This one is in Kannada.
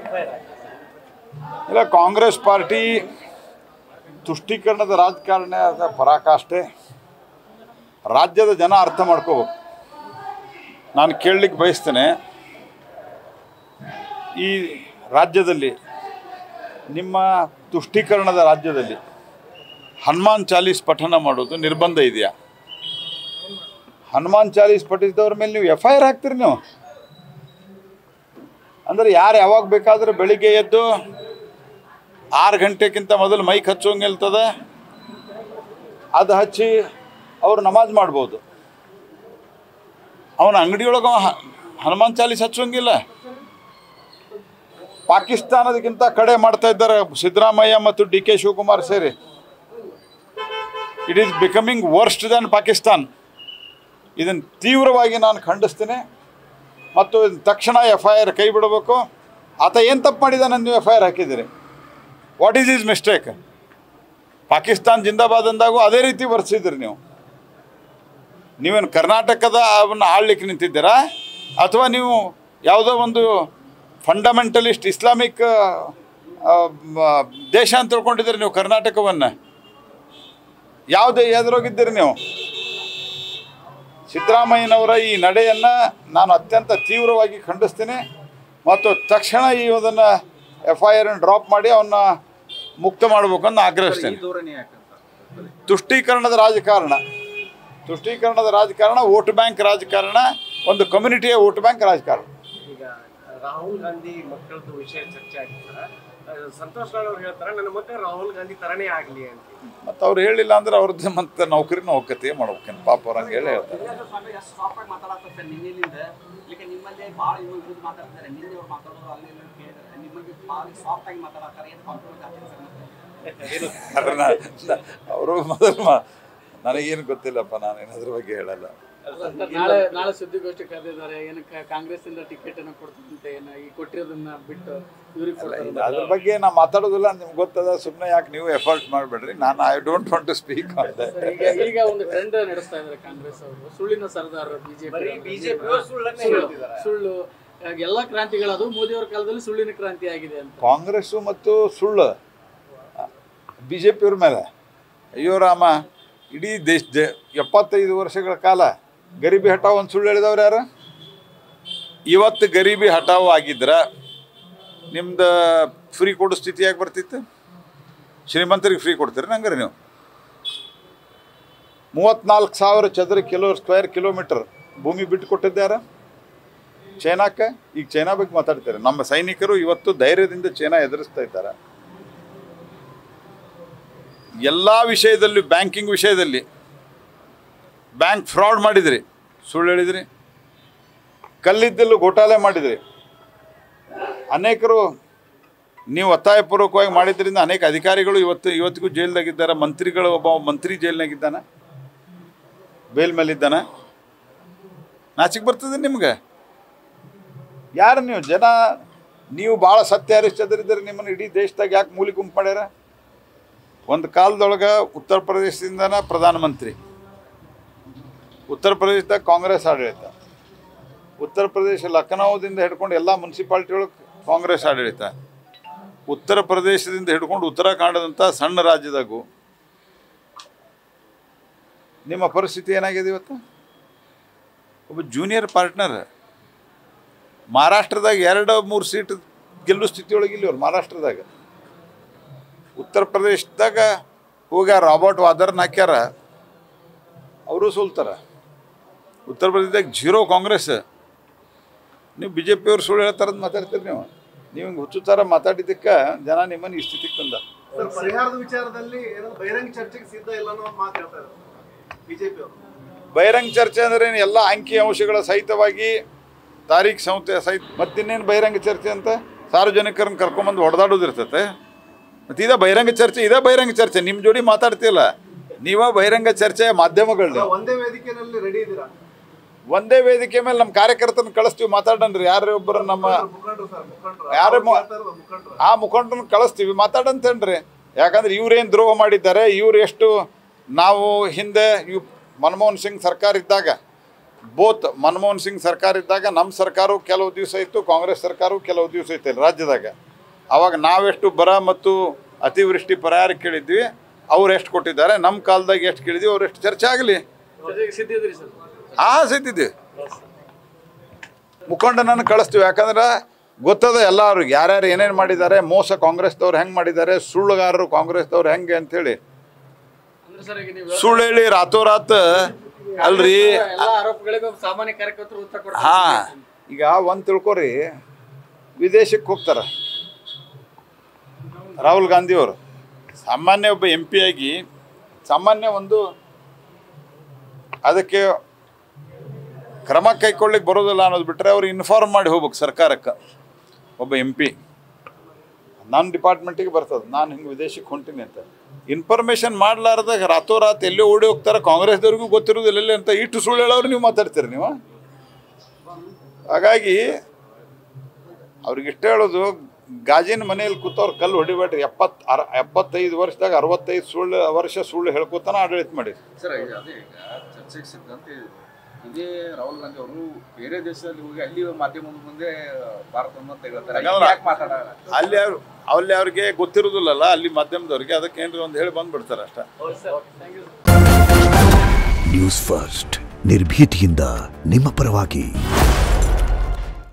ಇಲ್ಲ ಕಾಂಗ್ರೆಸ್ ಪಾರ್ಟಿ ತುಷ್ಟೀಕರಣದ ರಾಜಕಾರಣ ಅದ ಪರಾಕಾಷ್ಠೆ ರಾಜ್ಯದ ಜನ ಅರ್ಥ ಮಾಡ್ಕೋಬೇಕು ನಾನು ಕೇಳಲಿಕ್ಕೆ ಬಯಸ್ತೇನೆ ಈ ರಾಜ್ಯದಲ್ಲಿ ನಿಮ್ಮ ತುಷ್ಟೀಕರಣದ ರಾಜ್ಯದಲ್ಲಿ ಹನುಮಾನ್ ಚಾಲೀಸ್ ಪಠಣ ಮಾಡೋದು ನಿರ್ಬಂಧ ಇದೆಯಾ ಹನುಮಾನ್ ಚಾಲೀಸ್ ಪಠಿಸಿದವ್ರ ಮೇಲೆ ನೀವು ಎಫ್ ಐ ಆರ್ ಹಾಕ್ತೀರಿ ನೀವು ಅಂದರೆ ಯಾರು ಯಾವಾಗ ಬೇಕಾದ್ರೆ ಬೆಳಿಗ್ಗೆ ಎದ್ದು ಆರು ಗಂಟೆಗಿಂತ ಮೊದಲು ಮೈಕ್ ಹಚ್ಚೋಂಗೆ ಇರ್ತದೆ ಅದು ಹಚ್ಚಿ ಅವ್ರು ನಮಾಜ್ ಮಾಡ್ಬೋದು ಅವನ ಅಂಗಡಿಯೊಳಗೆ ಅವ ಹ- ಹನುಮಾನ್ ಚಾಲೀಸ್ ಹಚ್ಚೋಂಗಿಲ್ಲ ಪಾಕಿಸ್ತಾನದಕ್ಕಿಂತ ಕಡೆ ಮಾಡ್ತಾ ಇದ್ದಾರೆ ಸಿದ್ದರಾಮಯ್ಯ ಮತ್ತು ಡಿ ಕೆ ಶಿವಕುಮಾರ್ ಸೇರಿ it is becoming worst than Pakistan ಇದನ್ನು ತೀವ್ರವಾಗಿ ನಾನು ಖಂಡಿಸ್ತೀನಿ ಮತ್ತು ಇದ್ನ ತಕ್ಷಣ ಎಫ್ ಐ ಆರ್ ಕೈ ಬಿಡಬೇಕು ಆತ ಏನು ತಪ್ಪು ಮಾಡಿದಾನೆ ನೀವು ಎಫ್ ಐ ಆರ್ ಹಾಕಿದ್ದೀರಿ what is is mistake Pakistan ಜಿಂದಾಬಾದ್ ಅಂದಾಗೂ ಅದೇ ರೀತಿ ವರ್ತಿಸಿದ್ರಿ ನೀವು ನೀವೇನು ಕರ್ನಾಟಕದ ಅವನ್ನ ಆಳ್ಲಿಕ್ಕೆ ನಿಂತಿದ್ದೀರಾ ಅಥವಾ ನೀವು ಯಾವುದೋ ಒಂದು ಫಂಡಮೆಂಟಲಿಸ್ಟ್ ಇಸ್ಲಾಮಿಕ್ ಆ, ಮ- ದೇಶ ಅಂತ ತಿಳ್ಕೊಂಡಿದ್ದೀರಿ ನೀವು ಕರ್ನಾಟಕವನ್ನು ಯಾವುದೇ ಎದುರೋಗಿದ್ದೀರಿ ನೀವು ಸಿದ್ದರಾಮಯ್ಯನವರ ಈ ನಡೆಯನ್ನು ನಾನು ಅತ್ಯಂತ ತೀವ್ರವಾಗಿ ಖಂಡಿಸ್ತೀನಿ ಮತ್ತು ತಕ್ಷಣ ಈ ಅದನ್ನು ಎಫ್ ಐ ಆರನ್ನು ಡ್ರಾಪ್ ಮಾಡಿ ಅವನ್ನ ಮುಕ್ತ ಮಾಡಬೇಕು ಅಂತ ಆಗ್ರಹಿಸ್ತೇನೆ ಧೋರಣೆ ಯಾಕಂತ ತುಷ್ಟೀಕರಣದ ರಾಜಕಾರಣ ತುಷ್ಟೀಕರಣದ ರಾಜಕಾರಣ ವೋಟ್ ಬ್ಯಾಂಕ್ ರಾಜಕಾರಣ ಒಂದು ಕಮ್ಯುನಿಟಿಯ ವೋಟ್ ಬ್ಯಾಂಕ್ ರಾಜಕಾರಣ ಈಗ ರಾಹುಲ್ ಗಾಂಧಿ ಮಕ್ಕಳದ್ದು ವಿಷಯ ಚರ್ಚೆ ಆಗಿರ್ತಾರ ಸಂತೋಷ್ ರಾವ್ ಅವ್ರು ಹೇಳ್ತಾರೆ ನನ್ನ ಮಕ್ಕಳು ರಾಹುಲ್ ಗಾಂಧಿ ತರನೇ ಆಗ್ಲಿ ಅಂತ ಮತ್ತು ಅವ್ರು ಹೇಳಿಲ್ಲ ಅಂದ್ರೆ ಅವ್ರದ್ದು ಮತ್ತೆ ನೌಕರಿನ ಹೋಗತ್ತೆ ಮಾಡ್ಬೇಕೇನು ಪಾಪ ಅವ್ರು ಹಂಗೆ ಹೇಳಿ ಹೇಳ್ತಾರೆ ಲಿಂಗಾಯತ ಸ್ವಾಮಿ ಎಷ್ಟು ಸಾಫ್ಟ್ ಆಗಿ ಮಾತಾಡತ್ತಾರೆ ಸರ್ ನಿನ್ನೆಲಿಂದ ಈಗ ನಿಮ್ಮಲ್ಲಿ ಭಾಳ ಇವ್ರು ವಿರುದ್ಧ ಮಾತಾಡ್ತಾರೆ ನಿನ್ನೆ ಅವ್ರು ಮಾತಾಡೋದು ಅಲ್ಲಿ ಇಲ್ಲಿ ಕೇಳಿದ್ರೆ ನಿಮಗೆ ಭಾಳ ಸಾಫ್ಟ್ ಆಗಿ ಮಾತಾಡತ್ತಾರೆ ಏನು ಕಾಂಪ್ರಮೈಸ್ ಆಗ್ತದೆ ಸರ್ ಮತ್ತೆ ಅವರು ಮೊದಲು ಮಾ ನನಗೇನು ಗೊತ್ತಿಲ್ಲಪ್ಪ ನಾನು ಅದ್ರ ಬಗ್ಗೆ ಹೇಳಲ್ಲ ನಾಳೆ ನಾಳೆ ಸುದ್ದಿಗೋಷ್ಠಿ ಕರೆದಿದ್ದಾರೆ ಏನಕ್ಕೆ ಕಾಂಗ್ರೆಸ್ ಇಂದ ಟಿಕೆಟ್ ಅನ್ನು ಕೊಡ್ತಂತೆ ಏನು ಈ ಕೊಟ್ಟಿರೋದನ್ನ ಬಿಟ್ಟು ಇವ್ರಿಗೆ ಅಲ್ಲ, ಕೊಡ್ತಾರೆ ಇದು ಅದ್ರ ಬಗ್ಗೆ ನಾ ಮಾತಾಡೋದಿಲ್ಲ ನಿಮ್ಗೆ ಗೊತ್ತದ ಸುಮ್ಮನೆ ಯಾಕೆ ನೀವು ಎಫರ್ಟ್ ಮಾಡಬೇಡ್ರಿ ನಾನು I don't want to speak on that ಈಗ ಈಗ ಒಂದು ಟ್ರೆಂಡ್ ನಡೆಸ್ತಾ ಇದ್ದಾರೆ ಕಾಂಗ್ರೆಸ್ ಅವರು ಸುಳ್ಳಿನ ಸರ್ದಾರ್ ಬರೀ ಬಿಜೆಪಿ ಬಿಜೆಪಿ ಸುಳ್ಳನ್ನೇ ಹೇಳ್ತಿದ್ದಾರೆ ಸುಳ್ಳು ಈಗ ಎಲ್ಲ ಕ್ರಾಂತಿಗಳದು ಮೋದಿ ಅವರ ಕಾಲದಲ್ಲಿ ಸುಳ್ಳಿನ ಕ್ರಾಂತಿ ಆಗಿದೆ ಅಂತ ಕಾಂಗ್ರೆಸ್ಸು ಮತ್ತು ಸುಳ್ಳು ಬಿ ಜೆ ಪಿಯವ್ರ ಮೇಲೆ ಅಯ್ಯೋ ರಾಮ ಇಡೀ ದೇಶ ದೇ ಎಪ್ಪತ್ತೈದು ವರ್ಷಗಳ ಕಾಲ ಗರೀಬಿ ಹಟಾವ್ ಒಂದು ಸುಳ್ಳು ಹೇಳಿದವ್ರು ಯಾರು ಇವತ್ತು ಗರೀಬಿ ಹಟಾವ್ ಆಗಿದ್ರೆ ನಿಮ್ದು ಫ್ರೀ ಕೊಡೋ ಸ್ಥಿತಿ ಯಾಕೆ ಬರ್ತಿತ್ತು ಶ್ರೀಮಂತರಿಗೆ ಫ್ರೀ ಕೊಡ್ತೀರಿ ನಂಗಾರೆ ನೀವು ಮೂವತ್ತ್ನಾಲ್ಕು ಸಾವಿರ ಚದರ ಕಿಲೋ ಸ್ಕ್ವೇರ್ ಕಿಲೋಮೀಟರ್ ಭೂಮಿ ಬಿಟ್ಟು ಕೊಟ್ಟಿದ್ದಾರ ಚೈನಾಕ್ಕೆ ಈಗ ಚೈನಾ ಬಗ್ಗೆ ಮಾತಾಡ್ತಾರೆ ನಮ್ಮ ಸೈನಿಕರು ಇವತ್ತು ಧೈರ್ಯದಿಂದ ಚೈನಾ ಎದುರಿಸ್ತಾ ಇದ್ದಾರೆ ಎಲ್ಲ ವಿಷಯದಲ್ಲೂ ಬ್ಯಾಂಕಿಂಗ್ ವಿಷಯದಲ್ಲಿ ಬ್ಯಾಂಕ್ ಫ್ರಾಡ್ ಮಾಡಿದ್ರಿ ಸುಳ್ಳು ಹೇಳಿದ್ರಿ ಕಲ್ಲಿದ್ದಲು ಘೋಟಾಲೆ ಮಾಡಿದ್ರಿ ಅನೇಕರು ನೀವು ಒತ್ತಾಯಪೂರ್ವಕವಾಗಿ ಮಾಡಿದ್ರಿಂದ ಅನೇಕ ಅಧಿಕಾರಿಗಳು ಇವತ್ತು ಇವತ್ತಿಗೂ ಜೈಲ್ದಾಗಿದ್ದಾರೆ ಮಂತ್ರಿಗಳು ಒಬ್ಬ ಮಂತ್ರಿ ಜೈಲ್ನಾಗಿದ್ದಾನೆ ಬೇಲ್ ಮೇಲಿದ್ದಾನೆ ನಾಚಿಕೆ ಬರ್ತದೆ ನಿಮ್ಗೆ ಯಾರು ನೀವು ಜನ ನೀವು ಭಾಳ ಸತ್ಯ ಹರಿಶ್ಚಂದ್ರಿದ್ರೆ ನಿಮ್ಮನ್ನು ಇಡೀ ದೇಶದಾಗ ಯಾಕೆ ಮೂಲಿ ಗುಂಪು ಮಾಡ್ಯಾರ ಒಂದು ಕಾಲದೊಳಗೆ ಉತ್ತರ ಪ್ರದೇಶದಿಂದನ ಪ್ರಧಾನಮಂತ್ರಿ ಉತ್ತರ ಪ್ರದೇಶದಾಗ ಕಾಂಗ್ರೆಸ್ ಆಡಳಿತ ಉತ್ತರ ಪ್ರದೇಶ ಲಖನೌದಿಂದ ಹಿಡ್ಕೊಂಡು ಎಲ್ಲ ಮುನ್ಸಿಪಾಲ್ಟಿ ಒಳಗೆ ಕಾಂಗ್ರೆಸ್ ಆಡಳಿತ ಉತ್ತರ ಪ್ರದೇಶದಿಂದ ಹಿಡ್ಕೊಂಡು ಉತ್ತರಾಖಂಡದಂಥ ಸಣ್ಣ ರಾಜ್ಯದಾಗೂ ನಿಮ್ಮ ಪರಿಸ್ಥಿತಿ ಏನಾಗಿದೆ ಇವತ್ತು ಒಬ್ಬ ಜೂನಿಯರ್ ಪಾರ್ಟ್ನರ್ ಮಹಾರಾಷ್ಟ್ರದಾಗ ಎರಡು ಮೂರು ಸೀಟ್ ಗೆಲ್ಲೋ ಸ್ಥಿತಿಯೊಳಗೆ ಇಲ್ಲಿ ಅವ್ರು ಮಹಾರಾಷ್ಟ್ರದಾಗ ಉತ್ತರ ಪ್ರದೇಶದಾಗ ಹೋಗ್ಯಾರ ರಾಬರ್ಟ್ ವಾದರ್ನ ಹಾಕ್ಯಾರ ಅವರು ಸೋಲ್ತಾರ ಉತ್ತರ ಪ್ರದೇಶದಾಗ ಜೀರೋ ಕಾಂಗ್ರೆಸ್ ನೀವು ಬಿ ಜೆ ಪಿಯವ್ರು ಸುಳ್ಳು ಹೇಳ್ತಾರಂತ ಮಾತಾಡ್ತೀರಿ ನೀವು ನೀವು ಹಿಂಗೆ ಹುಚ್ಚು ಥರ ಮಾತಾಡಿದ್ದಕ್ಕೆ ಜನ ನಿಮ್ಮನ್ನು ಈ ಸ್ಥಿತಿಗೆ ತಂದ ಸರ್ ಪರಿಹಾರದ ವಿಚಾರದಲ್ಲಿ ಏನೋ ಬಹಿರಂಗ ಚರ್ಚೆಗೆ ಸಿದ್ಧ ಇಲ್ಲ ಅನ್ನೋ ಒಂದು ಮಾತು ಹೇಳ್ತಾ ಇದ್ದಾರೆ ಬಿಜೆಪಿ ಅವರು ಬಹಿರಂಗ ಚರ್ಚೆ ಅಂದ್ರೆ ಏನು ಎಲ್ಲ ಅಂಕಿ ಅಂಶಗಳ ಸಹಿತವಾಗಿ ತಾರೀಖ್ ಸಂಸ್ಥೆ ಸಹಿತ ಮತ್ತಿನ್ನೇನು ಬಹಿರಂಗ ಚರ್ಚೆ ಅಂತ ಸಾರ್ವಜನಿಕರನ್ನ ಕರ್ಕೊಂಬಂದು ಹೊಡೆದಾಡೋದು ಇರ್ತೈತೆ ಮತ್ತು ಇದೇ ಬಹಿರಂಗ ಚರ್ಚೆ ಇದೇ ಬಹಿರಂಗ ಚರ್ಚೆ ನಿಮ್ಮ ಜೋಡಿ ಮಾತಾಡ್ತಿಲ್ಲ ನೀವ ಬಹಿರಂಗ ಚರ್ಚೆಯ ಮಾಧ್ಯಮಗಳು ನೀವು. ಒಂದೇ ವೇದಿಕೆಯಲ್ಲಿ ರೆಡಿ ಇದ್ದೀರಾ ಒಂದೇ ವೇದಿಕೆ ಮೇಲೆ ನಮ್ಮ ಕಾರ್ಯಕರ್ತನ ಕಳಿಸ್ತೀವಿ ಮಾತಾಡನ್ರಿ ಯಾರೇ ಒಬ್ಬರು ನಮ್ಮ ಮುಖಂಡರು ಸರ್ ಮುಖಂಡರು ಯಾರೇ ಮು- ಹೇಳ್ತಾ ಇರೋದು ಮುಖಂಡರು ಆ ಮುಖಂಡರನ್ನ ಕಳಿಸ್ತೀವಿ ಮಾತಾಡಂತೇನ್ರಿ ಯಾಕಂದ್ರೆ ಇವ್ರೇನು ದ್ರೋಹ ಮಾಡಿದ್ದಾರೆ ಇವ್ರು ಎಷ್ಟು ನಾವು ಹಿಂದೆ ಇವ್ ಮನಮೋಹನ್ ಸಿಂಗ್ ಸರ್ಕಾರ ಇದ್ದಾಗ ಬೋತ್ ಮನಮೋಹನ್ ಸಿಂಗ್ ಸರ್ಕಾರ ಇದ್ದಾಗ ನಮ್ಮ ಸರ್ಕಾರವು ಕೆಲವು ದಿವಸ ಇತ್ತು ಕಾಂಗ್ರೆಸ್ ಸರ್ಕಾರವು ಕೆಲವು ದಿವಸ ಇತ್ತು ರಾಜ್ಯದಾಗ ಅವಾಗ ನಾವೆಷ್ಟು ಬರ ಮತ್ತು ಅತಿವೃಷ್ಟಿ ಪರಿಹಾರ ಕೇಳಿದ್ವಿ ಅವ್ರು ಎಷ್ಟು ಕೊಟ್ಟಿದ್ದಾರೆ ನಮ್ಮ ಕಾಲದಾಗ ಎಷ್ಟು ಕೇಳಿದ್ವಿ ಅವ್ರು ಎಷ್ಟು ಚರ್ಚೆ ಆಗಲಿ ಜೊತೆಗೆ ಸಿದ್ಧಿದ್ರಿ ಸರ್ ಆ ಸಿದ್ದಿದ್ವಿ ಮುಖಂಡನನ್ನು ಕಳಿಸ್ತೀವಿ ಯಾಕಂದ್ರೆ ಗೊತ್ತದ ಎಲ್ಲರಿಗೆ ಯಾರ್ಯಾರು ಏನೇನು ಮಾಡಿದ್ದಾರೆ ಮೋಸ ಕಾಂಗ್ರೆಸ್ದವ್ರು ಹೆಂಗೆ ಮಾಡಿದ್ದಾರೆ ಸುಳ್ಳುಗಾರರು ಕಾಂಗ್ರೆಸ್ದವ್ರು ಹೆಂಗೆ ಅಂಥೇಳಿ ಅಂದ್ರೆ ಸರ್ ಈಗ ನೀವು ಸುಳ್ಳು ಹೇಳಿ ರಾತೋರಾತ್ ಅಲ್ರಿ ಎಲ್ಲ ಆರೋಪಗಳಿಗೂ ಸಾಮಾನ್ಯ ಕಾರ್ಯಕರ್ತರು ಉತ್ತರ ಕೊಡ್ತಾರೆ ಹಾ ಈಗ ಒಂದು ತಿಳ್ಕೊರಿ ವಿದೇಶಕ್ಕೆ ಹೋಗ್ತಾರೆ ರಾಹುಲ್ ಗಾಂಧಿ ಅವರು ಸಾಮಾನ್ಯ ಒಬ್ಬ ಎಂ ಪಿ ಆಗಿ ಸಾಮಾನ್ಯ ಒಂದು ಅದಕ್ಕೆ ಕ್ರಮ ಕೈಗೊಳ್ಳಿಕ್ಕೆ ಬರೋದಿಲ್ಲ ಅನ್ನೋದು ಬಿಟ್ಟರೆ ಅವ್ರು ಇನ್ಫಾರ್ಮ್ ಮಾಡಿ ಹೋಗ್ಬೇಕು ಸರ್ಕಾರಕ್ಕೆ ಒಬ್ಬ ಎಂ ಪಿ ನನ್ನ ಡಿಪಾರ್ಟ್ಮೆಂಟಿಗೆ ಬರ್ತದೆ ನಾನು ಹಿಂಗೆ ವಿದೇಶಕ್ಕೆ ಹೊಂಟೀನಿ ಅಂತ ಇನ್ಫಾರ್ಮೇಷನ್ ಮಾಡ್ಲಾರ್ದಾಗ ರಾತೋರಾತ್ ಎಲ್ಲೋ ಓಡಿ ಹೋಗ್ತಾರೆ ಕಾಂಗ್ರೆಸ್ದವ್ರಿಗೂ ಗೊತ್ತಿರೋದಿಲ್ಲ ಎಲ್ಲಿ ಅಂತ ಇಷ್ಟು ಸುಳ್ಳು ಹೇಳೋರು ನೀವು ಮಾತಾಡ್ತೀರಿ ನೀವು ಹಾಗಾಗಿ ಅವ್ರಿಗೆ ಇಷ್ಟ ಹೇಳೋದು ಗಾಜಿನ ಮನೆಯಲ್ಲಿ ಕೂತವ್ರು ಕಲ್ಲು ಹೊಡಿಬೇಡ್ರಿ ಎಪ್ಪತ್ತು ಅರ ಎಪ್ಪತ್ತೈದು ವರ್ಷದಾಗ ಅರವತ್ತೈದು ಸುಳ್ಳು ವರ್ಷ ಸುಳ್ಳು ಹೇಳ್ಕೊತಾನ ಆಡಳಿತ ಮಾಡಿ ಸರ್ ಈಗ ಅದೇ ಈಗ ಚರ್ಚೆಗೆ ಸಿಕ್ಕಂತೆ ಇದೇ ರಾಹುಲ್ ಗಾಂಧಿ ಅವರು ಬೇರೆ ದೇಶದಲ್ಲಿ ಹೋಗಿ ಅಲ್ಲಿ ಮಾಧ್ಯಮದ ಮುಂದೆ ಭಾರತವನ್ನು ಅಂತ ಹೇಳ್ತಾರೆ ಹಾಗಲ್ಲ. ಯಾಕೆ ಮಾತಾಡಲ್ಲ ಅಲ್ಲಿ ಅವ್ರು ಅಲ್ಲಿ ಅವ್ರಿಗೆ ಗೊತ್ತಿರೋದಿಲ್ಲಲ್ಲ ಅಲ್ಲಿ ಮಾಧ್ಯಮದವ್ರಿಗೆ ಅದಕ್ಕೆ ಏನ್ರಿ ಒಂದು ಹೇಳಿ ಬಂದ್ಬಿಡ್ತಾರೆ ಅಷ್ಟೇ ಥ್ಯಾಂಕ್ ಯು ನ್ಯೂಸ್ ಫಸ್ಟ್ ನಿರ್ಭೀತಿಯಿಂದ ನಿಮ್ಮ ಪರವಾಗಿ